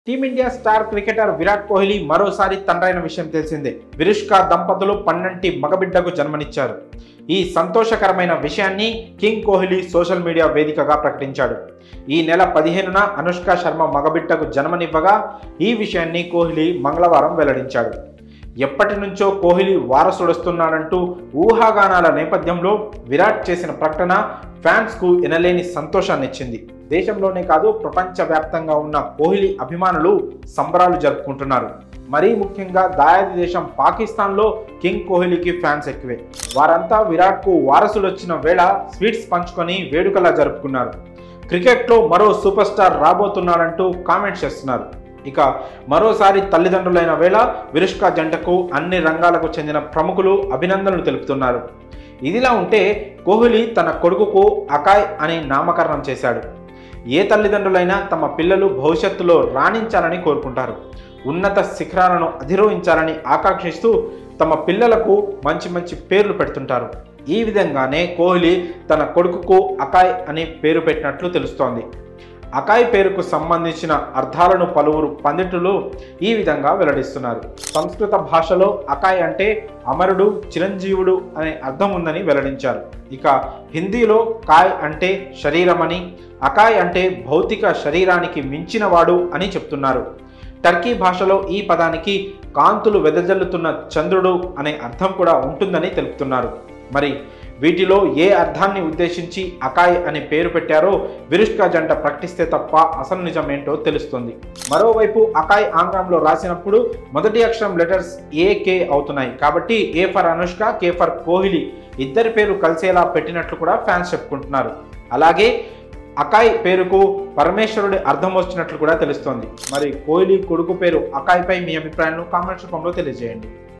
team India star cricketer Virat Kohli మరోసారి తండ్రైన విషయం తెలిసిందే విరుష్కా దంపతులు పన్నంటి మగబిడ్డకు జన్మనిచ్చారు ఈ సంతోషకరమైన విషయాన్ని కింగ్ కోహ్లీ సోషల్ మీడియా వేదికగా ప్రకటించాడు ఈ నెల పదిహేనున అనుష్క శర్మ మగబిడ్డకు జన్మనివ్వగా ఈ విషయాన్ని కోహ్లీ మంగళవారం వెల్లడించాడు ఎప్పటి నుంచో కోహ్లీ వారసుడొస్తున్నాడంటూ ఊహాగానాల నేపథ్యంలో విరాట్ చేసిన ప్రకటన ఫ్యాన్స్కు ఎనలేని సంతోషాన్నిచ్చింది దేశంలోనే కాదు ప్రపంచవ్యాప్తంగా ఉన్న కోహ్లీ అభిమానులు సంబరాలు జరుపుకుంటున్నారు మరీ ముఖ్యంగా దాయాది దేశం పాకిస్తాన్లో కింగ్ కోహ్లీకి ఫ్యాన్స్ ఎక్కువే వారంతా విరాట్కు వారసుడొచ్చిన వేళ స్వీట్స్ పంచుకొని వేడుకలా జరుపుకున్నారు క్రికెట్లో మరో సూపర్ స్టార్ రాబోతున్నాడంటూ కామెంట్స్ చేస్తున్నారు ఇక మరోసారి తల్లిదండ్రులైన వేళ విరుష్క జంటకు అన్ని రంగాలకు చెందిన ప్రముఖులు అభినందనలు తెలుపుతున్నారు ఇదిలా ఉంటే కోహ్లీ తన కొడుకుకు అకాయ్ అని నామకరణం చేశాడు ఏ తల్లిదండ్రులైనా తమ పిల్లలు భవిష్యత్తులో రాణించాలని కోరుకుంటారు ఉన్నత శిఖరాలను అధిరోహించాలని ఆకాంక్షిస్తూ తమ పిల్లలకు మంచి మంచి పేర్లు పెడుతుంటారు ఈ విధంగానే కోహ్లీ తన కొడుకుకు అకాయ్ అని పేరు పెట్టినట్లు తెలుస్తోంది అకాయ్ పేరుకు సంబంధించిన అర్థాలను పలువురు పండితులు ఈ విధంగా వెల్లడిస్తున్నారు సంస్కృత భాషలో అకాయ్ అంటే అమరుడు చిరంజీవుడు అనే అర్థం ఉందని వెల్లడించారు ఇక హిందీలో కాయ్ అంటే శరీరమని అకాయ్ అంటే భౌతిక శరీరానికి మించినవాడు అని చెప్తున్నారు టర్కీ భాషలో ఈ పదానికి కాంతులు వెదజల్లుతున్న చంద్రుడు అనే అర్థం కూడా ఉంటుందని తెలుపుతున్నారు మరి వీటిలో ఏ అర్థాన్ని ఉద్దేశించి అకాయ్ అనే పేరు పెట్టారో విరుష్క జంట ప్రకటిస్తే తప్ప అసలు నిజమేంటో తెలుస్తుంది మరోవైపు అకాయ్ ఆంగ్లంలో రాసినప్పుడు మొదటి అక్షరం లెటర్స్ ఏ కే అవుతున్నాయి కాబట్టి A for Anushka K for Kohli ఇద్దరి పేరు కలిసేలా పెట్టినట్లు కూడా ఫ్యాన్స్ చెప్పుకుంటున్నారు అలాగే అకాయ్ పేరుకు పరమేశ్వరుడి అర్థం వచ్చినట్లు కూడా తెలుస్తోంది మరి కోహ్లీ కొడుకు పేరు అకాయ్పై మీ అభిప్రాయాలను కామెంట్స్ రూపంలో తెలియజేయండి